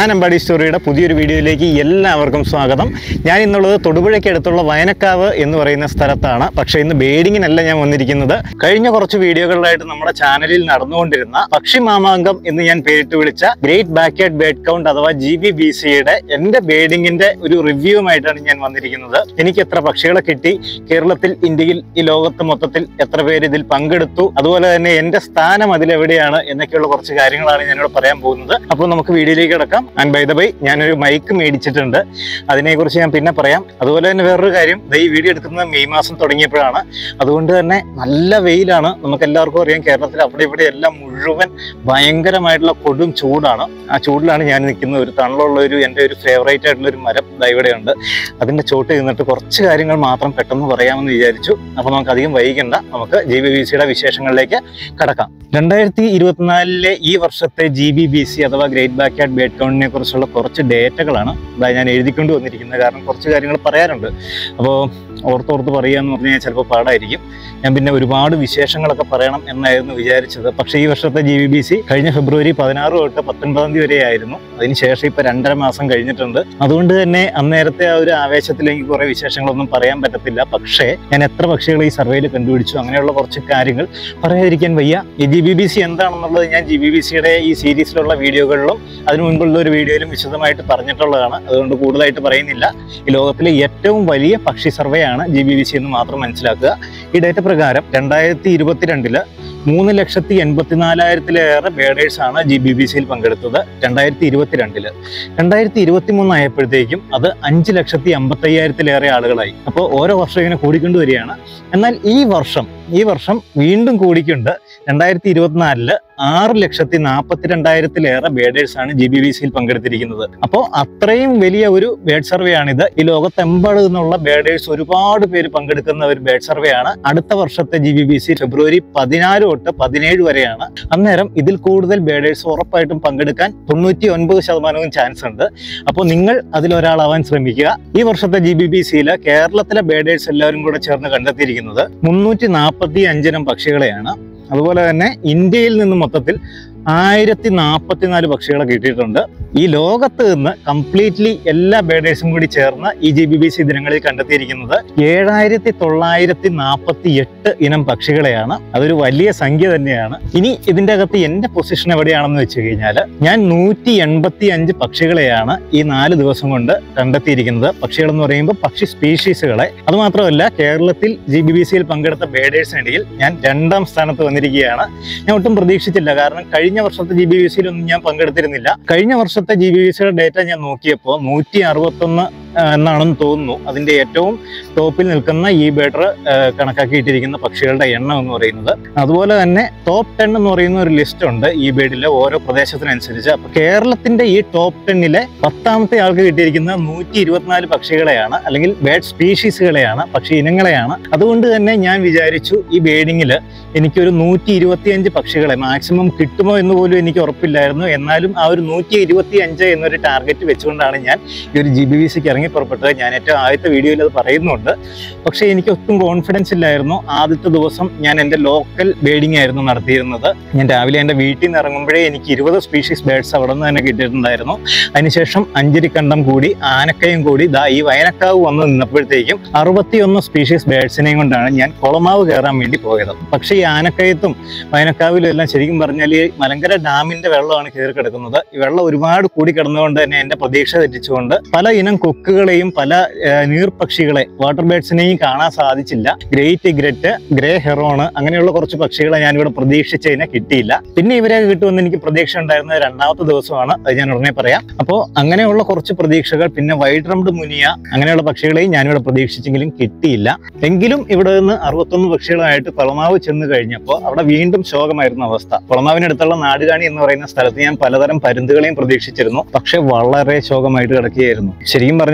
അനമ്പാടി സ്റ്റോറിയുടെ പുതിയൊരു വീഡിയോയിലേക്ക് എല്ലാവർക്കും സ്വാഗതം ഞാൻ ഇന്നുള്ളത് തൊടുപുഴയ്ക്ക് അടുത്തുള്ള വയനക്കാവ് എന്ന് പറയുന്ന സ്ഥലത്താണ് പക്ഷേ ഇന്ന് ബേഡിങ്ങിനല്ല ഞാൻ വന്നിരിക്കുന്നത് കഴിഞ്ഞ കുറച്ച് വീഡിയോകളിലായിട്ട് നമ്മുടെ ചാനലിൽ നടന്നുകൊണ്ടിരുന്ന പക്ഷി മാമാങ്കം എന്ന് ഞാൻ പേരിട്ട് വിളിച്ച ഗ്രേറ്റ് ബാക്ക്യാർഡ് ബേഡ് കൗണ്ട് അഥവാ ജി ബി ബി സിയുടെ എന്റെ ബേഡിങ്ങിന്റെ ഒരു റിവ്യൂവുമായിട്ടാണ് ഞാൻ വന്നിരിക്കുന്നത് എനിക്ക് എത്ര പക്ഷികളെ കിട്ടി കേരളത്തിൽ ഇന്ത്യയിൽ ഈ ലോകത്ത് മൊത്തത്തിൽ എത്ര പേര് ഇതിൽ പങ്കെടുത്തു അതുപോലെ തന്നെ എന്റെ സ്ഥാനം അതിലെവിടെയാണ് എന്നൊക്കെയുള്ള കുറച്ച് കാര്യങ്ങളാണ് ഞാനിവിടെ പറയാൻ പോകുന്നത് അപ്പോൾ നമുക്ക് വീഡിയോയിലേക്ക് കിടക്കാം ആൻഡ് ബൈ ദ ബൈ ഞാനൊരു മൈക്ക് മേടിച്ചിട്ടുണ്ട് അതിനെക്കുറിച്ച് ഞാൻ പിന്നെ പറയാം അതുപോലെ തന്നെ വേറൊരു കാര്യം ദേ ഈ വീഡിയോ എടുക്കുന്നത് മെയ് മാസം തുടങ്ങിയപ്പോഴാണ് അതുകൊണ്ട് തന്നെ നല്ല വെയിലാണ് നമുക്ക് എല്ലാവർക്കും അറിയാം കേരളത്തിൽ അവിടെ ഇവിടെ എല്ലാം മുഴുവൻ ഭയങ്കരമായിട്ടുള്ള കൊടും ചൂടാണ് ആ ചൂടിലാണ് ഞാൻ നിൽക്കുന്നത് ഒരു തണലുള്ള ഒരു എൻ്റെ ഒരു ഫേവറേറ്റ് ആയിട്ടുള്ള ഒരു മരം ദാ ഇവിടെയുണ്ട് അതിന്റെ ചോട്ട് നിന്നിട്ട് കുറച്ച് കാര്യങ്ങൾ മാത്രം പെട്ടെന്ന് പറയാമെന്ന് വിചാരിച്ചു അപ്പൊ നമുക്ക് അധികം വൈകണ്ട നമുക്ക് ജി ബി ബി സിയുടെ വിശേഷങ്ങളിലേക്ക് കടക്കാം രണ്ടായിരത്തി ഇരുപത്തിനാലിലെ ഈ വർഷത്തെ ജി ബി ബി സി അഥവാ ഗ്രേറ്റ് ബാക്ക്യാർഡ് ബേഡ് കൗണ്ടിനെ കുറിച്ചുള്ള കുറച്ച് ഡേറ്റകളാണ് ഇതാ ഞാൻ എഴുതിക്കൊണ്ട് വന്നിരിക്കുന്നത് കാരണം കുറച്ച് കാര്യങ്ങൾ പറയാനുണ്ട് അപ്പോൾ ഓർത്തോർത്ത് പറയുക എന്ന് പറഞ്ഞാൽ ചിലപ്പോൾ പാടായിരിക്കും ഞാൻ പിന്നെ ഒരുപാട് വിശേഷങ്ങളൊക്കെ പറയണം എന്നായിരുന്നു വിചാരിച്ചത് പക്ഷേ ഈ വർഷത്തെ ജി ബി ബി സി കഴിഞ്ഞ ഫെബ്രുവരി പതിനാറ് തൊട്ട് പത്തൊൻപതാം തീയതി വരെ ആയിരുന്നു അതിനുശേഷം ഇപ്പൊ രണ്ടര മാസം കഴിഞ്ഞിട്ടുണ്ട് അതുകൊണ്ട് തന്നെ അന്നേരത്തെ ആ ഒരു ആവേശത്തിൽ എനിക്ക് കുറെ വിശേഷങ്ങളൊന്നും പറയാൻ പറ്റത്തില്ല പക്ഷേ ഞാൻ എത്ര പക്ഷികൾ ഈ സർവേയിൽ കണ്ടുപിടിച്ചു അങ്ങനെയുള്ള കുറച്ച് കാര്യങ്ങൾ പറയാതിരിക്കാൻ വയ്യ ഈ ജി ബി ബി സി എന്താണെന്നുള്ളത് ഞാൻ ജി ബി ബി സിയുടെ ഈ സീരീസിലുള്ള വീഡിയോകളിലും അതിനു മുൻപുള്ള ഒരു വീഡിയോയിലും വിശദമായിട്ട് പറഞ്ഞിട്ടുള്ളതാണ് അതുകൊണ്ട് കൂടുതലായിട്ട് പറയുന്നില്ല ഈ ലോകത്തിലെ ഏറ്റവും വലിയ പക്ഷി സർവേ ആണ് ജി ബി ബി സി എന്ന് മാത്രം മനസ്സിലാക്കുക ഈ ഡേറ്റ പ്രകാരം രണ്ടായിരത്തി ഇരുപത്തിരണ്ടില് മൂന്ന് ലക്ഷത്തി എൺപത്തിനാലായിരത്തിലേറെ ബേഡേഴ്സ് ആണ് ജി ബി ബി സിയിൽ പങ്കെടുത്തത് രണ്ടായിരത്തി ഇരുപത്തിരണ്ടില് രണ്ടായിരത്തി ഇരുപത്തി മൂന്ന് ആയപ്പോഴത്തേക്കും അത് അഞ്ച് ലക്ഷത്തി അമ്പത്തയ്യായിരത്തിലേറെ ആളുകളായി അപ്പോൾ ഓരോ വർഷം ഇങ്ങനെ കൂടിക്കൊണ്ട് വരികയാണ് എന്നാൽ ഈ വർഷം ഈ വർഷം വീണ്ടും കൂടിക്കൊണ്ട് രണ്ടായിരത്തി ഇരുപത്തിനാലില് ആറ് ലക്ഷത്തി നാൽപ്പത്തിരണ്ടായിരത്തിലേറെ ബേഡേഴ്സ് ആണ് ജി ബി ബി സിയിൽ പങ്കെടുത്തിരിക്കുന്നത് അപ്പോൾ അത്രയും വലിയ ഒരു ബേഡ് സർവേ ആണിത് ഈ ലോകത്തെമ്പാട് നിന്നുള്ള ബേഡേഴ്സ് ഒരുപാട് പേര് പങ്കെടുക്കുന്ന ഒരു ബേഡ് സർവേ ആണ് അടുത്ത വർഷത്തെ ജി ബി ബി സി ഫെബ്രുവരി പതിനാല് തൊട്ട് പതിനേഴ് വരെയാണ് അന്നേരം ഇതിൽ കൂടുതൽ ബേഡേഴ്സ് ഉറപ്പായിട്ടും പങ്കെടുക്കാൻ തൊണ്ണൂറ്റി ഒൻപത് ശതമാനവും ചാൻസ് ഉണ്ട് അപ്പോൾ നിങ്ങൾ അതിലൊരാളാവാൻ ശ്രമിക്കുക ഈ വർഷത്തെ ജി ബി ബി സിയിൽ കേരളത്തിലെ ബേഡേഴ്സ് എല്ലാവരും കൂടെ ചേർന്ന് കണ്ടെത്തിയിരിക്കുന്നത് മുന്നൂറ്റി നാൽപ്പത്തി അഞ്ചിനം പക്ഷികളെയാണ് അതുപോലെ തന്നെ ഇന്ത്യയിൽ നിന്ന് മൊത്തത്തിൽ ആയിരത്തി നാൽപ്പത്തിനാല് പക്ഷികളെ കിട്ടിയിട്ടുണ്ട് ഈ ലോകത്ത് നിന്ന് കംപ്ലീറ്റ്ലി എല്ലാ ബേഡേഴ്സും കൂടി ചേർന്ന് ഈ ജി ബി ബി സി ദിനങ്ങളിൽ കണ്ടെത്തിയിരിക്കുന്നത് ഏഴായിരത്തി തൊള്ളായിരത്തി നാൽപ്പത്തി എട്ട് ഇനം പക്ഷികളെയാണ് അതൊരു വലിയ സംഖ്യ തന്നെയാണ് ഇനി ഇതിന്റെ അകത്ത് എന്റെ പൊസിഷൻ എവിടെയാണെന്ന് വെച്ച് കഴിഞ്ഞാൽ ഞാൻ നൂറ്റി എൺപത്തി അഞ്ച് പക്ഷികളെയാണ് ഈ നാല് ദിവസം കൊണ്ട് കണ്ടെത്തിയിരിക്കുന്നത് പക്ഷികൾ എന്ന് പറയുമ്പോൾ പക്ഷി സ്പീഷീസുകളെ അതുമാത്രമല്ല കേരളത്തിൽ ജി ബി ബി സിയിൽ പങ്കെടുത്ത ബേഡേഴ്സിനിടയിൽ ഞാൻ രണ്ടാം സ്ഥാനത്ത് വന്നിരിക്കുകയാണ് ഞാൻ ഒട്ടും പ്രതീക്ഷിച്ചില്ല കാരണം കഴിഞ്ഞ വർഷത്തെ ജി ബി ബി സിയിലൊന്നും ഞാൻ പങ്കെടുത്തിരുന്നില്ല കഴിഞ്ഞ വർഷത്തെ ജി ബി ബി സിയുടെ ഡേറ്റ ഞാൻ നോക്കിയപ്പോൾ നൂറ്റി അറുപത്തൊന്ന് എന്നാണെന്ന് തോന്നുന്നു അതിന്റെ ഏറ്റവും ടോപ്പിൽ നിൽക്കുന്ന ഈ ബേഡർ കണക്കാക്കിയിട്ടിരിക്കുന്ന പക്ഷികളുടെ എണ്ണം എന്ന് പറയുന്നത് അതുപോലെ തന്നെ ടോപ്പ് ടെൻ എന്ന് പറയുന്ന ഒരു ലിസ്റ്റ് ഉണ്ട് ഈ ബേഡിലെ ഓരോ പ്രദേശത്തിനനുസരിച്ച് അപ്പൊ കേരളത്തിന്റെ ഈ ടോപ്പ് ടെന്നിലെ പത്താമത്തെ ആൾക്ക് കിട്ടിയിരിക്കുന്ന നൂറ്റി ഇരുപത്തിനാല് പക്ഷികളെയാണ് അല്ലെങ്കിൽ ബേഡ് സ്പീഷീസുകളെയാണ് പക്ഷി ഇനങ്ങളെയാണ് അതുകൊണ്ട് തന്നെ ഞാൻ വിചാരിച്ചു ഈ ബേഡിങ്ങിൽ എനിക്കൊരു നൂറ്റി ഇരുപത്തിയഞ്ച് പക്ഷികളെ മാക്സിമം കിട്ടുമോ എന്ന് പോലും എനിക്ക് ഉറപ്പില്ലായിരുന്നു എന്നാലും ആ ഒരു നൂറ്റി ഇരുപത്തി അഞ്ച് എന്നൊരു ടാർഗറ്റ് വെച്ചുകൊണ്ടാണ് ഞാൻ ഈ ഒരു ജി ബി വി സിക്ക് ഇറങ്ങി പുറപ്പെട്ടത് ഞാൻ ഏറ്റവും ആദ്യത്തെ വീഡിയോയിൽ അത് പറയുന്നുണ്ട് പക്ഷേ എനിക്ക് ഒട്ടും കോൺഫിഡൻസ് ഇല്ലായിരുന്നു ആദ്യത്തെ ദിവസം ഞാൻ എൻ്റെ ലോക്കൽ ബേഡിംഗ് ആയിരുന്നു നടത്തിയിരുന്നത് ഞാൻ രാവിലെ എൻ്റെ വീട്ടിൽ നിന്ന് ഇറങ്ങുമ്പോഴേ എനിക്ക് ഇരുപത് സ്പീഷീസ് ബേഡ്സ് അവിടെ നിന്ന് തന്നെ കിട്ടിയിട്ടുണ്ടായിരുന്നു അതിനുശേഷം അഞ്ചരിക്കണ്ടം കൂടി ആനക്കയും കൂടി ദാ ഈ വയനക്കാവ് വന്ന് നിന്നപ്പോഴത്തേക്കും അറുപത്തിയൊന്ന് സ്പീഷീസ് ബേഡ്സിനെയും കൊണ്ടാണ് ഞാൻ കുളമാവ് കയറാൻ വേണ്ടി പോയത് പക്ഷേ ഈ ആനക്കയത്തും വയനക്കാവിലും എല്ലാം ശരിക്കും പറഞ്ഞാൽ ഈ മലങ്കര ഡാമിന്റെ വെള്ളമാണ് കയറി കിടക്കുന്നത് ഈ വെള്ളം ഒരുപാട് കൂടി കിടന്നുകൊണ്ട് തന്നെ എന്റെ പ്രതീക്ഷ തെറ്റിച്ചുകൊണ്ട് പല ഇനം കൊക്കുകളെയും പല ഏഹ്, നീർപക്ഷികളെ വാട്ടർ ബേഡ്സിനെയും കാണാൻ സാധിച്ചില്ല ഗ്രേറ്റ് ഗ്രറ്റ് ഗ്രേ ഹെറോണ് അങ്ങനെയുള്ള കുറച്ച് പക്ഷികളെ ഞാനിവിടെ പ്രതീക്ഷിച്ചതിനെ കിട്ടിയില്ല പിന്നെ ഇവരെ കിട്ടുമെന്ന് എനിക്ക് പ്രതീക്ഷ ഉണ്ടായിരുന്നത് രണ്ടാമത്തെ ദിവസമാണ് അത് ഞാൻ ഉടനെ പറയാം അപ്പോൾ അങ്ങനെയുള്ള കുറച്ച് പ്രതീക്ഷകൾ പിന്നെ വൈഡ് റംഡ് മുനിയ അങ്ങനെയുള്ള പക്ഷികളെയും ഞാനിവിടെ പ്രതീക്ഷിച്ചെങ്കിലും കിട്ടിയില്ല എങ്കിലും ഇവിടെ നിന്ന് അറുപത്തൊന്ന് പക്ഷികളായിട്ട് കുളമാവ് ചെന്ന് കഴിഞ്ഞപ്പോൾ അവിടെ വീണ്ടും ശോകമായിരുന്ന അവസ്ഥ കുളമാവിനടുത്തുള്ള നാടുകാണി എന്ന് പറയുന്ന സ്ഥലത്ത് ഞാൻ പലതരം പരുന്തുകളെയും പ്രതീക്ഷിച്ചിരുന്നു പക്ഷെ വളരെ ശോകമായിട്ട് കിടക്കുകയായിരുന്നു ശരിക്കും പറഞ്ഞാൽ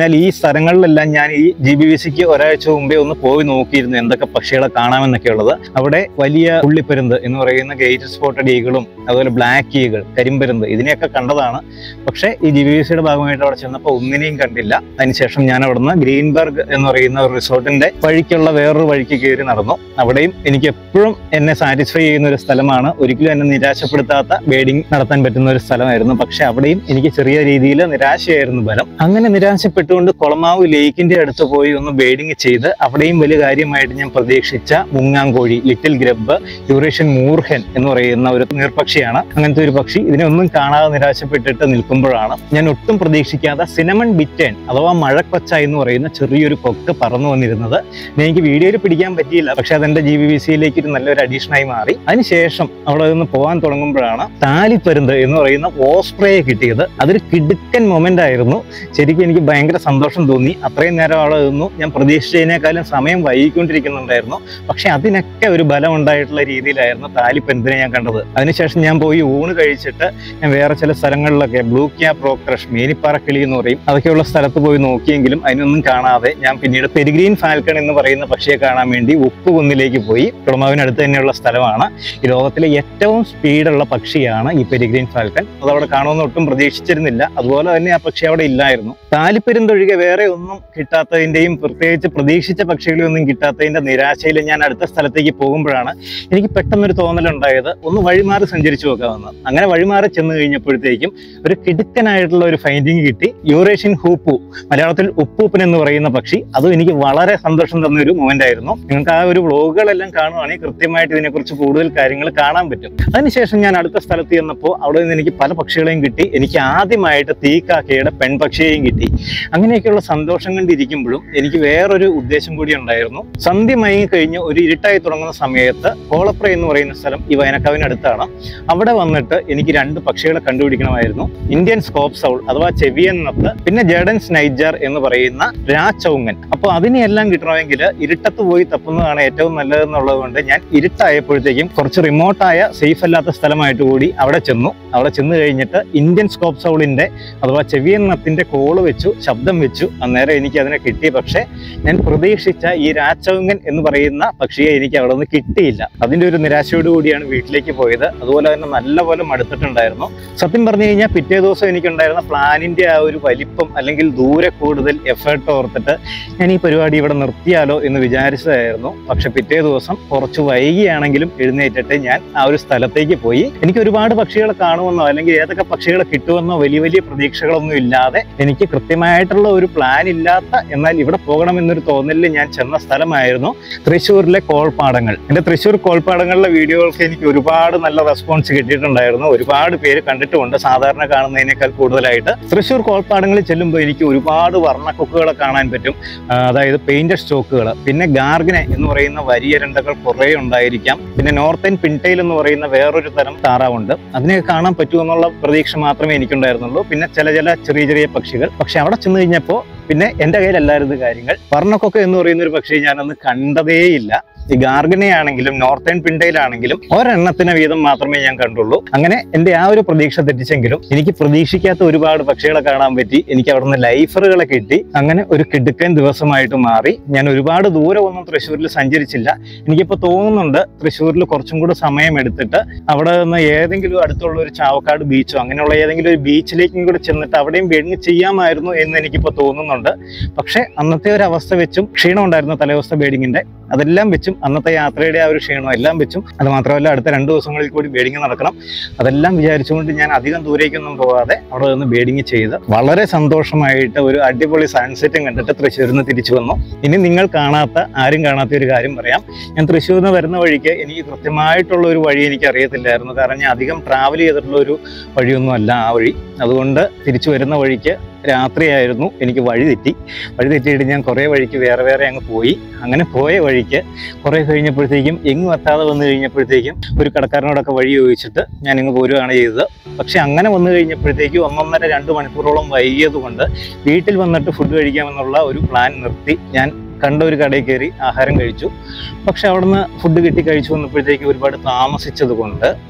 എന്നാൽ ഈ സ്ഥലങ്ങളിലെല്ലാം ഞാൻ ഈ ജി ബി വി സിക്ക് ഒരാഴ്ച മുമ്പേ ഒന്ന് പോയി നോക്കിയിരുന്നു എന്തൊക്കെ പക്ഷികളെ കാണാമെന്നൊക്കെ ഉള്ളത് അവിടെ വലിയ പുള്ളിപ്പരുന്ത് എന്ന് പറയുന്ന ഗേറ്റ് സ്പോട്ടഡ് ഈകളും അതുപോലെ ബ്ലാക്ക് ഈകൾ കരിമ്പരുന്ത് ഇതിനെയൊക്കെ കണ്ടതാണ് പക്ഷേ ഈ ജി ബി വി സിയുടെ ഭാഗമായിട്ട് അവിടെ ചെന്നപ്പോൾ ഒന്നിനെയും കണ്ടില്ല അതിനുശേഷം ഞാൻ അവിടുന്ന് ഗ്രീൻബർഗ് എന്ന് പറയുന്ന ഒരു റിസോർട്ടിന്റെ വഴിക്കുള്ള വേറൊരു വഴിക്ക് കയറി നടന്നു അവിടെയും എനിക്ക് എപ്പോഴും എന്നെ സാറ്റിസ്ഫൈ ചെയ്യുന്ന ഒരു സ്ഥലമാണ് ഒരിക്കലും എന്നെ നിരാശപ്പെടുത്താത്ത ബേഡിംഗ് നടത്താൻ പറ്റുന്ന ഒരു സ്ഥലമായിരുന്നു പക്ഷെ അവിടെയും എനിക്ക് ചെറിയ രീതിയിൽ നിരാശയായിരുന്നു ബലം അങ്ങനെ നിരാശപ്പെട്ടുകൊണ്ട് കൊളമാവ് ലേക്കിന്റെ അടുത്ത് പോയി ഒന്ന് ബേഡിംഗ് ചെയ്ത് അവിടെയും വലിയ കാര്യമായിട്ട് ഞാൻ പ്രതീക്ഷിച്ച മുങ്ങാങ്കോഴി ലിറ്റിൽ ഗ്രബ് യൂറേഷ്യൻ മൂർഹൻ എന്ന് പറയുന്ന ഒരു നീർപക്ഷിയാണ് അങ്ങനത്തെ ഒരു പക്ഷി ഇതിനെ ഒന്നും കാണാതെ നിരാശപ്പെട്ടിട്ട് നിൽക്കുമ്പോഴാണ് ഞാൻ ഒട്ടും പ്രതീക്ഷിക്കാതെ സിനമൺ ബിറ്റേൺ അഥവാ മഴക്കൊച്ച എന്ന് പറയുന്ന ചെറിയൊരു കൊക്ക് പറന്നു വന്നിരുന്നത് ഇത് എനിക്ക് വീഡിയോയിൽ പിടിക്കാൻ പറ്റിയില്ല പക്ഷെ അതെന്റെ ജി ബി വി സിയിലേക്ക് ഒരു നല്ലൊരു അഡീഷനായി മാറി അതിനുശേഷം അവിടെ നിന്ന് പോകാൻ തുടങ്ങുമ്പോഴാണ് താലിപ്പരുന്ത് എന്ന് പറയുന്ന ഓസ്പ്രയെ കിട്ടിയത് അതൊരു കിടുക്കൻ മൊമെന്റ് ആയിരുന്നു ശരിക്കും എനിക്ക് ഭയങ്കര സന്തോഷം തോന്നി അത്രയും നേരം അവിടെ നിന്നു ഞാൻ പ്രതീക്ഷിച്ചതിനേക്കാളും സമയം വൈകിക്കൊണ്ടിരിക്കുന്നുണ്ടായിരുന്നു പക്ഷെ അതിനൊക്കെ ഒരു ബലം ഉണ്ടായിട്ടുള്ള രീതിയിലായിരുന്നു താലിപ്പരുന്തിനെ ഞാൻ കണ്ടത് അതിനുശേഷം ഞാൻ പോയി ഊണ് കഴിച്ചിട്ട് ഞാൻ വേറെ ചില സ്ഥലങ്ങളിലൊക്കെ ബ്ലൂ ക്യാപ് റോക്ക് ക്രഷ് മേനിപ്പാറ കിളി എന്ന് പറയും അതൊക്കെയുള്ള സ്ഥലത്ത് പോയി നോക്കിയെങ്കിലും അതിനൊന്നും കാണാതെ ഞാൻ പിന്നീട് പെരിഗ്രീൻ ഫാൽക്കൺ എന്ന് പറയുന്ന പക്ഷിയെ കാണാൻ വേണ്ടി ഉപ്പുകുന്നിലേക്ക് പോയി കുളമാവിനടുത്ത് തന്നെയുള്ള സ്ഥലമാണ് ഈ ലോകത്തിലെ ഏറ്റവും സ്പീഡുള്ള പക്ഷിയാണ് ഈ പെരിഗ്രീൻ ഫാൽക്കൺ അതവിടെ കാണുമെന്ന് ഒട്ടും പ്രതീക്ഷിച്ചിരുന്നില്ല അതുപോലെ തന്നെ ആ പക്ഷി അവിടെ ഇല്ലായിരുന്നു താലിപ്പെരുന്തൊഴികെ വേറെ ഒന്നും കിട്ടാത്തതിന്റെയും പ്രത്യേകിച്ച് പ്രതീക്ഷിച്ച പക്ഷികളെ ഒന്നും കിട്ടാത്തതിന്റെ നിരാശയിൽ ഞാൻ അടുത്ത സ്ഥലത്തേക്ക് പോകുമ്പോഴാണ് എനിക്ക് പെട്ടെന്നൊരു തോന്നലുണ്ടായത് ഒന്ന് വഴിമാറി സഞ്ചരിച്ചു നോക്കാമെന്ന് അങ്ങനെ വഴിമാറി ചെന്ന് കഴിഞ്ഞപ്പോഴത്തേക്കും ഒരു കിടുക്കനായിട്ടുള്ള ഒരു ഫൈൻഡിങ് കിട്ടി യൂറേഷ്യൻ ഹൂപ്പു മലയാളത്തിൽ ഉപ്പൂപ്പൻ എന്ന് പറയുന്ന പക്ഷി അതും എനിക്ക് വളരെ സന്തോഷം തന്ന ഒരു മൊമെന്റ് ആയിരുന്നു നിങ്ങൾക്ക് ആ ഒരു വ്ളോഗുകളെല്ലാം കാണുവാണെങ്കിൽ കൃത്യമായിട്ട് ഇതിനെക്കുറിച്ച് കൂടുതൽ കാര്യങ്ങൾ കാണാൻ പറ്റും അതിനുശേഷം ഞാൻ അടുത്ത സ്ഥലത്ത് ചെന്നപ്പോൾ അവിടെ നിന്ന് എനിക്ക് പല പക്ഷികളെയും കിട്ടി എനിക്ക് ആദ്യമായിട്ട് തീക്കാക്കയുടെ പെൺപക്ഷിയെയും കിട്ടി അങ്ങനെയൊക്കെയുള്ള സന്തോഷം കണ്ടിരിക്കുമ്പോഴും എനിക്ക് വേറൊരു ഉദ്ദേശം കൂടി ഉണ്ടായിരുന്നു സന്ധ്യ മയങ്ങി കഴിഞ്ഞ് ഒരു ഇരുട്ടായി തുടങ്ങുന്ന സമയത്ത് കോളപ്ര എന്ന് പറയുന്ന സ്ഥലം ഈ വയനക്കാവിനടുത്താണ് അവിടെ വന്നിട്ട് എനിക്ക് രണ്ട് പക്ഷികളെ കണ്ടുപിടിക്കണമായിരുന്നു ഇന്ത്യൻ സ്കോപ്പ് സൗൾ അഥവാ ചെവിയൻ നത്ത് പിന്നെ ജേഡൻസ് നൈജർ എന്ന് പറയുന്ന രാച്ചൗങ്ങൻ അപ്പോൾ അതിനെയെല്ലാം കിട്ടണമെങ്കിൽ ഇരുട്ടത്ത് പോയി തപ്പുന്നതാണ് ഏറ്റവും നല്ലതെന്നുള്ളത് കൊണ്ട് ഞാൻ ഇരുട്ടായപ്പോഴത്തേക്കും കുറച്ച് റിമോട്ടായ സേഫ് അല്ലാത്ത സ്ഥലമായിട്ട് കൂടി അവിടെ ചെന്നു അവിടെ ചെന്ന് കഴിഞ്ഞിട്ട് ഇന്ത്യൻ സ്കോപ്പ് സൗളിന്റെ അഥവാ ചെവിയൻ നത്തിന്റെ കോള് വെച്ചു ശബ്ദം വെച്ചു അന്നേരം എനിക്ക് അതിനെ കിട്ടി പക്ഷേ ഞാൻ പ്രതീക്ഷിച്ച ഈ രാച്ചൗങ്ങൻ എന്ന് പറയുന്ന പക്ഷിയെ എനിക്ക് അവിടെ നിന്ന് കിട്ടിയില്ല അതിന്റെ ഒരു നിരാശയോട് കൂടിയാണ് വീട്ടിലേക്ക് പോയത് അതുപോലെ തന്നെ നല്ലപോലെ മടുത്തിട്ടുണ്ടായിരുന്നു സത്യം പറഞ്ഞു കഴിഞ്ഞാൽ പിറ്റേ ദിവസം എനിക്കുണ്ടായിരുന്ന പ്ലാനിന്റെ ആ ഒരു വലിപ്പം അല്ലെങ്കിൽ ദൂരെ കൂടുതൽ എഫേർട്ട് ഓർത്തിട്ട് ഞാൻ ഈ പരിപാടി ഇവിടെ നിർത്തിയാലോ എന്ന് വിചാരിച്ചതായിരുന്നു പക്ഷെ പിറ്റേ ദിവസം കുറച്ച് വൈകിയാണെങ്കിലും എഴുന്നേറ്റിട്ട് ഞാൻ ആ ഒരു സ്ഥലത്തേക്ക് പോയി എനിക്ക് ഒരുപാട് പക്ഷികളെ കാണുമെന്നോ അല്ലെങ്കിൽ ഏതൊക്കെ പക്ഷികളെ കിട്ടുമെന്നോ വലിയ വലിയ പ്രതീക്ഷകളൊന്നും ഇല്ലാതെ എനിക്ക് കൃത്യമായിട്ടുള്ള ഒരു പ്ലാൻ ഇല്ലാത്ത എന്നാൽ ഇവിടെ പോകണമെന്നൊരു തോന്നലിൽ ഞാൻ ചെന്ന സ്ഥലമായിരുന്നു തൃശ്ശൂരിലെ കോൾപ്പാടങ്ങൾ എൻ്റെ തൃശ്ശൂർ കോൾപ്പാടങ്ങളിലെ വീഡിയോകൾക്ക് എനിക്ക് ഒരുപാട് നല്ല റെസ്പോൺസ് കിട്ടിയിട്ടുണ്ടായിരുന്നു ഒരുപാട് പേര് കണ്ടിട്ടുമുണ്ട് സാധാരണ കാണുന്നതിനേക്കാൾ കൂടുതലായിട്ട് തൃശ്ശൂർ കോൾപ്പാടങ്ങളിൽ ചെല്ലുമ്പോൾ എനിക്ക് ഒരുപാട് വർണ്ണക്കൊക്കുകളെ കാണാൻ പറ്റും ആ, അതായത് പെയിന്റഡ് സ്റ്റോക്കുകൾ പിന്നെ ഗാർഗനെ എന്ന് പറയുന്ന വലിയ രണ്ടകൾ കുറേ ഉണ്ടായിരിക്കാം പിന്നെ നോർത്തേൺ പിൻടൈൽ എന്ന് പറയുന്ന വേറൊരു തരം താറാവുണ്ട് അതിനെയൊക്കെ കാണാൻ പറ്റുമെന്നുള്ള പ്രതീക്ഷ മാത്രമേ എനിക്കുണ്ടായിരുന്നുള്ളൂ പിന്നെ ചില ചില ചെറിയ ചെറിയ പക്ഷികൾ പക്ഷെ അവിടെ ചെന്ന് കഴിഞ്ഞപ്പോൾ പിന്നെ എൻ്റെ കയ്യിലല്ലായിരുന്നു കാര്യങ്ങൾ വർണ്ണക്കൊക്ക എന്ന് പറയുന്ന ഒരു പക്ഷി ഞാനൊന്ന് കണ്ടതേയില്ല ഈ ഗാർഗനെ ആണെങ്കിലും നോർത്തേൺ പിണ്ടയിലാണെങ്കിലും ഒരെണ്ണത്തിന് വീതം മാത്രമേ ഞാൻ കണ്ടുള്ളൂ അങ്ങനെ എൻ്റെ ആ ഒരു പ്രതീക്ഷ തെറ്റിച്ചെങ്കിലും എനിക്ക് പ്രതീക്ഷിക്കാത്ത ഒരുപാട് പക്ഷികളെ കാണാൻ പറ്റി എനിക്ക് അവിടുന്ന് ലൈഫറുകളെ കിട്ടി അങ്ങനെ ഒരു കിടുക്കൻ ദിവസമായിട്ട് മാറി ഞാൻ ഒരുപാട് ദൂരമൊന്നും തൃശ്ശൂരിൽ സഞ്ചരിച്ചില്ല എനിക്കിപ്പോൾ തോന്നുന്നുണ്ട് തൃശ്ശൂരിൽ കുറച്ചും കൂടെ സമയം എടുത്തിട്ട് അവിടെ നിന്ന് ഏതെങ്കിലും അടുത്തുള്ള ഒരു ചാവക്കാട് ബീച്ചോ അങ്ങനെയുള്ള ഏതെങ്കിലും ഒരു ബീച്ചിലേക്കും കൂടെ ചെന്നിട്ട് അവിടെയും വെടിഞ്ഞ് ചെയ്യാമായിരുന്നു എന്ന് എനിക്കിപ്പോൾ തോന്നുന്നുണ്ട് പക്ഷേ അന്നത്തെ ഒരു അവസ്ഥ വെച്ചും ക്ഷീണം ഉണ്ടായിരുന്നു തലേവസ്ഥ ബേഡിങ്ങിന്റെ അതെല്ലാം വെച്ചും അന്നത്തെ യാത്രയുടെ ആ ഒരു ക്ഷീണം എല്ലാം വെച്ചും അത് മാത്രമല്ല അടുത്ത രണ്ട് ദിവസങ്ങളിൽ കൂടി ബേഡിങ് നടക്കണം അതെല്ലാം വിചാരിച്ചുകൊണ്ട് ഞാൻ അധികം ദൂരേക്കൊന്നും പോകാതെ അവിടെ നിന്ന് ബേഡിങ് ചെയ്ത് വളരെ സന്തോഷമായിട്ട് ഒരു അടിപൊളി സൺസെറ്റും കണ്ടിട്ട് തൃശ്ശൂരിൽ നിന്ന് തിരിച്ചു വന്നു ഇനി നിങ്ങൾ കാണാത്ത ആരും കാണാത്ത ഒരു കാര്യം പറയാം ഞാൻ തൃശ്ശൂരിൽ നിന്ന് വരുന്ന വഴിക്ക് എനിക്ക് കൃത്യമായിട്ടുള്ള ഒരു വഴി എനിക്ക് അറിയത്തില്ലായിരുന്നു കാരണം ഞാൻ അധികം ട്രാവൽ ചെയ്തിട്ടുള്ള ഒരു വഴിയൊന്നും അല്ല ആ വഴി അതുകൊണ്ട് തിരിച്ചു വരുന്ന വഴിക്ക് രാത്രിയായിരുന്നു എനിക്ക് വഴി തെറ്റി വഴി തെറ്റിയിട്ട് ഞാൻ കുറേ വഴിക്ക് വേറെ വേറെ അങ്ങ് പോയി അങ്ങനെ പോയ വഴിക്ക് കുറേ കഴിഞ്ഞപ്പോഴത്തേക്കും എങ്ങും എത്താതെ വന്നു കഴിഞ്ഞപ്പോഴത്തേക്കും ഒരു കടക്കാരനോടൊക്കെ വഴി ചോദിച്ചിട്ട് ഞാൻ ഇങ്ങ് പോരുകയാണ് ചെയ്തത് പക്ഷെ അങ്ങനെ വന്നു കഴിഞ്ഞപ്പോഴത്തേക്കും ഒന്നൊന്നര രണ്ട് മണിക്കൂറോളം വൈകിയത് കൊണ്ട് വീട്ടിൽ വന്നിട്ട് ഫുഡ് കഴിക്കാമെന്നുള്ള ഒരു പ്ലാൻ നിർത്തി ഞാൻ കണ്ട ഒരു കടയിൽ കയറി ആഹാരം കഴിച്ചു പക്ഷെ അവിടുന്ന് ഫുഡ് കിട്ടി കഴിച്ചു വന്നപ്പോഴത്തേക്ക് ഒരുപാട് താമസിച്ചത് കൊണ്ട്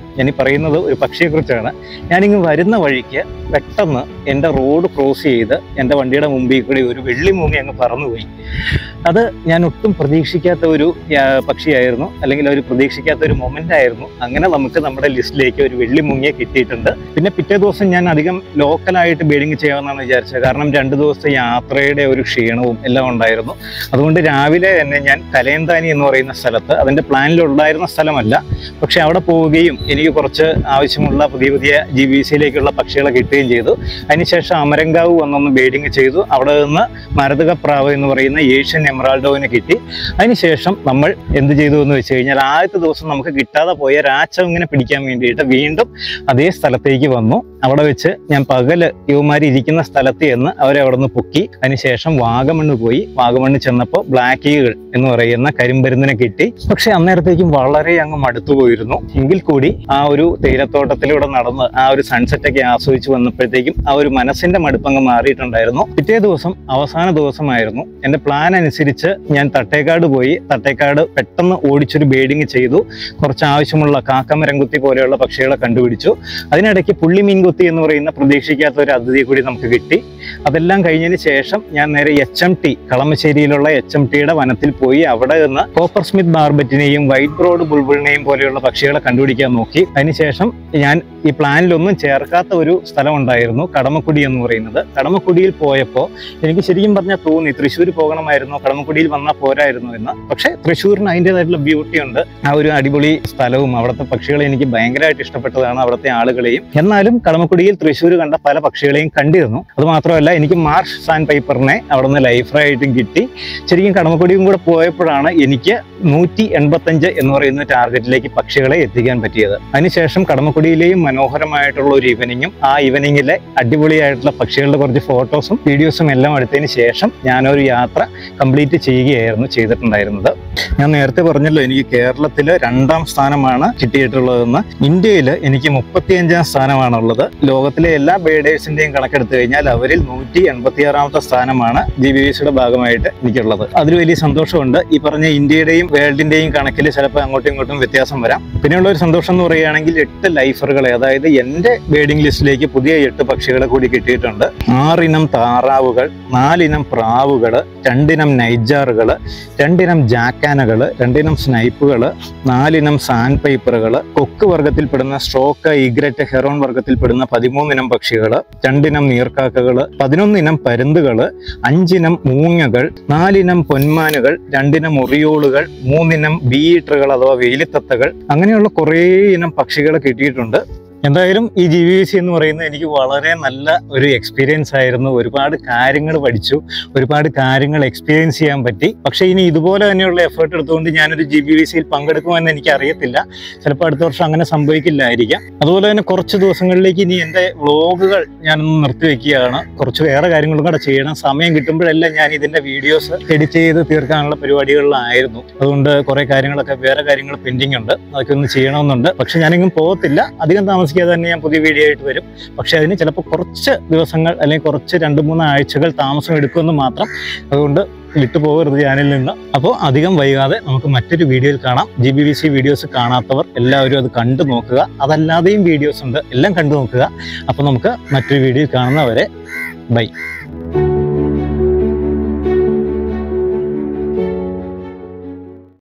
ഞാൻ ഈ പറയുന്നത് ഒരു പക്ഷിയെക്കുറിച്ചാണ് ഞാനിങ്ങ് വരുന്ന വഴിക്ക് പെട്ടെന്ന് എൻ്റെ റോഡ് ക്രോസ് ചെയ്ത് എൻ്റെ വണ്ടിയുടെ മുമ്പിൽ കൂടി ഒരു വെള്ളി മൂങ്ങി അങ്ങ് പറന്നുപോയി അത് ഞാൻ ഒട്ടും പ്രതീക്ഷിക്കാത്ത ഒരു ആ, പക്ഷിയായിരുന്നു അല്ലെങ്കിൽ ഒരു പ്രതീക്ഷിക്കാത്ത ഒരു മൊമെന്റ് ആയിരുന്നു അങ്ങനെ നമുക്ക് നമ്മുടെ ലിസ്റ്റിലേക്ക് ഒരു വെള്ളി മുങ്ങിയെ കിട്ടിയിട്ടുണ്ട് പിന്നെ പിറ്റേ ദിവസം ഞാൻ അധികം ലോക്കലായിട്ട് ബീഡിങ് ചെയ്യാമെന്നാണ് വിചാരിച്ചത് കാരണം രണ്ട് ദിവസത്തെ യാത്രയുടെ ഒരു ക്ഷീണവും എല്ലാം ഉണ്ടായിരുന്നു അതുകൊണ്ട് രാവിലെ തന്നെ ഞാൻ കലയന്താനി എന്ന് പറയുന്ന സ്ഥലത്ത് അതിൻ്റെ പ്ലാനിലുണ്ടായിരുന്ന സ്ഥലമല്ല പക്ഷെ അവിടെ പോവുകയും എനിക്ക് കുറച്ച് ആവശ്യമുള്ള പുതിയ പുതിയ ജി ബി സിയിലേക്കുള്ള പക്ഷികളെ കിട്ടുകയും ചെയ്തു അതിനുശേഷം അമരങ്കാവ് വന്നൊന്ന് ബീഡിങ് ചെയ്തു അവിടെ നിന്ന് മരതകപ്രാവ് എന്ന് പറയുന്ന ഏഷ്യൻ എമറാൾഡോവിനെ കിട്ടി അതിനുശേഷം നമ്മൾ എന്ത് ചെയ്തു എന്ന് വെച്ച് കഴിഞ്ഞാൽ ആദ്യത്തെ ദിവസം നമുക്ക് കിട്ടാതെ പോയ രാച്ചവിങ്ങനെ പിടിക്കാൻ വേണ്ടിയിട്ട് വീണ്ടും അതേ സ്ഥലത്തേക്ക് വന്നു അവിടെ വെച്ച് ഞാൻ പകല് യുവമാരി ഇരിക്കുന്ന സ്ഥലത്ത് ചെന്ന് അവരെ അവിടെ നിന്ന് പൊക്കി അതിനുശേഷം വാഗമണ്ണ് പോയി വാഗമണ്ണ് ചെന്നപ്പോൾ ബ്ലാക്ക് ഈഗിൾ എന്ന് പറയുന്ന കരിമ്പരുന്നിനെ കിട്ടി പക്ഷെ അന്നേരത്തേക്കും വളരെ അങ്ങ് മടുത്തു പോയിരുന്നു എങ്കിൽ കൂടി ആ ഒരു തേയിലത്തോട്ടത്തിലൂടെ നടന്ന് ആ ഒരു സൺസെറ്റ് ഒക്കെ ആസ്വദിച്ച് വന്നപ്പോഴത്തേക്കും ആ ഒരു മനസ്സിന്റെ മടുപ്പങ്ങ് മാറിയിട്ടുണ്ടായിരുന്നു പിറ്റേ ദിവസം അവസാന ദിവസമായിരുന്നു എന്റെ പ്ലാൻ അനുസരിച്ച് ഞാൻ തട്ടേക്കാട് പോയി തട്ടേക്കാട് പെട്ടെന്ന് ഓടിച്ചൊരു ബേഡിങ് ചെയ്തു കുറച്ച് ആവശ്യമുള്ള കാക്കമരംകുത്തി പോലെയുള്ള പക്ഷികളെ കണ്ടുപിടിച്ചു അതിനിടയ്ക്ക് പുള്ളി മീൻകുത്തി എന്ന് പറയുന്ന പ്രതീക്ഷിക്കാത്ത ഒരു അതിഥിയെ കൂടി നമുക്ക് കിട്ടി അതെല്ലാം കഴിഞ്ഞതിന് ശേഷം ഞാൻ നേരെ എച്ച് എം ടി കളമശ്ശേരിയിലുള്ള എച്ച് എം ടിയുടെ വനത്തിൽ പോയി അവിടെ നിന്ന് കോപ്പർ സ്മിത്ത് ബാർബറ്റിനെയും വൈറ്റ് ബ്രോഡ് ബുൾബുളിനെയും പോലെയുള്ള പക്ഷികളെ കണ്ടുപിടിക്കാൻ നോക്കി അതിനുശേഷം ഞാൻ ഈ പ്ലാനിലൊന്നും ചേർക്കാത്ത ഒരു സ്ഥലം ഉണ്ടായിരുന്നു കടമക്കുടി എന്ന് പറയുന്നത് കടമക്കുടിയിൽ പോയപ്പോൾ എനിക്ക് ശരിക്കും പറഞ്ഞാൽ തോന്നി തൃശ്ശൂർ പോകണമായിരുന്നു കടമക്കുടിയിൽ വന്നാൽ പോരായിരുന്നു എന്ന് പക്ഷേ തൃശ്ശൂരിന് അതിൻ്റെതായിട്ടുള്ള ബ്യൂട്ടി ഉണ്ട് ആ ഒരു അടിപൊളി സ്ഥലവും അവിടുത്തെ പക്ഷികളെ എനിക്ക് ഭയങ്കരമായിട്ട് ഇഷ്ടപ്പെട്ടതാണ് അവിടുത്തെ ആളുകളെയും എന്നാലും കടമക്കുടിയിൽ തൃശ്ശൂർ കണ്ട പല പക്ഷികളെയും കണ്ടിരുന്നു അത് മാത്രമല്ല എനിക്ക് മാർഷ് സാൻഡ് പൈപ്പറിനെ അവിടെ നിന്ന് ലൈഫറായിട്ടും കിട്ടി ശരിക്കും കടമക്കുടിയും കൂടെ പോയപ്പോഴാണ് എനിക്ക് നൂറ്റി എൺപത്തഞ്ച് എന്ന് പറയുന്ന ടാർഗറ്റിലേക്ക് പക്ഷികളെ എത്തിക്കാൻ പറ്റിയത് അതിനുശേഷം കടമക്കുടിയിലെയും മനോഹരമായിട്ടുള്ള ഒരു ഇവനിങ്ങും ആ ഇവനിങ്ങിലെ അടിപൊളിയായിട്ടുള്ള പക്ഷികളുടെ കുറച്ച് ഫോട്ടോസും വീഡിയോസും എല്ലാം എടുത്തതിന് ശേഷം ഞാനൊരു യാത്ര കംപ്ലീറ്റ് ചെയ്യുകയായിരുന്നു ചെയ്തിട്ടുണ്ടായിരുന്നത് ഞാൻ നേരത്തെ പറഞ്ഞല്ലോ എനിക്ക് കേരളത്തിൽ രണ്ടാം സ്ഥാനമാണ് കിട്ടിയിട്ടുള്ളതെന്ന് ഇന്ത്യയിൽ എനിക്ക് മുപ്പത്തിയഞ്ചാം സ്ഥാനമാണുള്ളത് ലോകത്തിലെ എല്ലാ ബേഡേഴ്സിന്റെയും കണക്കെടുത്തു കഴിഞ്ഞാൽ അവരിൽ നൂറ്റി എൺപത്തിയാറാമത്തെ സ്ഥാനമാണ് ജി ബി സിയുടെ ഭാഗമായിട്ട് എനിക്കുള്ളത് അതിൽ വലിയ സന്തോഷമുണ്ട് ഈ പറഞ്ഞ ഇന്ത്യയുടെയും വേൾഡിന്റെയും കണക്കിൽ ചിലപ്പോൾ അങ്ങോട്ടും ഇങ്ങോട്ടും വ്യത്യാസം വരാം പിന്നെയുള്ള ഒരു സന്തോഷം എന്ന് പറയുകയാണെങ്കിൽ എട്ട് ലൈഫറുകളെ അതായത് എന്റെ ബേഡിംഗ് ലിസ്റ്റിലേക്ക് പുതിയ എട്ട് പക്ഷികളെ കൂടി കിട്ടിയിട്ടുണ്ട് ആറിനം താറാവുകൾ നാലിനം പ്രാവുകൾ രണ്ടിനം നൈജാറുകൾ രണ്ടിനം ജാക്കാനകൾ രണ്ടിനം സ്നൈപ്പുകൾ നാലിനം സാൻഡ് പൈപ്പറുകൾ കൊക്ക് വർഗത്തിൽപ്പെടുന്ന സ്ട്രോക്ക് ഇഗ്രറ്റ് ഹെറോൺ വർഗത്തിൽപ്പെടുന്ന പതിമൂന്നിനം പക്ഷികൾ രണ്ടിനം നീർക്കാക്കകൾ പതിനൊന്നിനം പരുന്തുകൾ അഞ്ചിനം മൂങ്ങകൾ നാലിനം പൊന്മാനുകൾ രണ്ടിനം ഒറിയോളുകൾ മൂന്നിനം ബീറ്ററുകൾ അഥവാ വെയിലിത്തത്തകൾ അങ്ങനെയുള്ള കുറേ ഇനം പക്ഷികളെ കിട്ടിയിട്ടുണ്ട് എന്തായാലും ഈ ജി വി സി എന്ന് പറയുന്നത് എനിക്ക് വളരെ നല്ല ഒരു എക്സ്പീരിയൻസ് ആയിരുന്നു ഒരുപാട് കാര്യങ്ങൾ പഠിച്ചു ഒരുപാട് കാര്യങ്ങൾ എക്സ്പീരിയൻസ് ചെയ്യാൻ പറ്റി പക്ഷേ ഇനി ഇതുപോലെ തന്നെയുള്ള എഫേർട്ട് എടുത്തുകൊണ്ട് ഞാനൊരു ജി ബി വി സിയിൽ പങ്കെടുക്കുമെന്ന് എനിക്ക് അറിയത്തില്ല ചിലപ്പോൾ അടുത്ത വർഷം അങ്ങനെ സംഭവിക്കില്ലായിരിക്കാം അതുപോലെ തന്നെ കുറച്ച് ദിവസങ്ങളിലേക്ക് ഇനി എൻ്റെ വ്ളോഗുകൾ ഞാനൊന്ന് നിർത്തിവെക്കുകയാണ് കുറച്ച് വേറെ കാര്യങ്ങളും കൂടെ ചെയ്യണം സമയം കിട്ടുമ്പോഴെല്ലാം ഞാൻ ഇതിൻ്റെ വീഡിയോസ് എഡിറ്റ് ചെയ്ത് തീർക്കാനുള്ള പരിപാടികളിലായിരുന്നു അതുകൊണ്ട് കുറേ കാര്യങ്ങളൊക്കെ വേറെ കാര്യങ്ങൾ പെൻഡിങ് ഉണ്ട് അതൊക്കെ ഒന്ന് ചെയ്യണമെന്നുണ്ട് പക്ഷെ ഞാനെങ്ങും പോകത്തില്ല അധികം താമസിക്കാതെ തന്നെ ഞാൻ പുതിയ വീഡിയോ ആയിട്ട് വരും പക്ഷെ അതിന് ചിലപ്പോൾ കുറച്ച് ദിവസങ്ങൾ അല്ലെങ്കിൽ കുറച്ച് രണ്ട് മൂന്ന് ആഴ്ചകൾ താമസം എടുക്കുമെന്ന് മാത്രം അതുകൊണ്ട് വിട്ടുപോകരുത് ചാനലിൽ നിന്ന് അപ്പോൾ അധികം വൈകാതെ നമുക്ക് മറ്റൊരു വീഡിയോയിൽ കാണാം G B V C videos കാണാത്തവർ എല്ലാവരും അത് കണ്ടു നോക്കുക അതല്ലാതെയും വീഡിയോസ് ഉണ്ട് എല്ലാം കണ്ടു നോക്കുക അപ്പോൾ നമുക്ക് മറ്റൊരു വീഡിയോയിൽ കാണുന്നവരെ ബൈ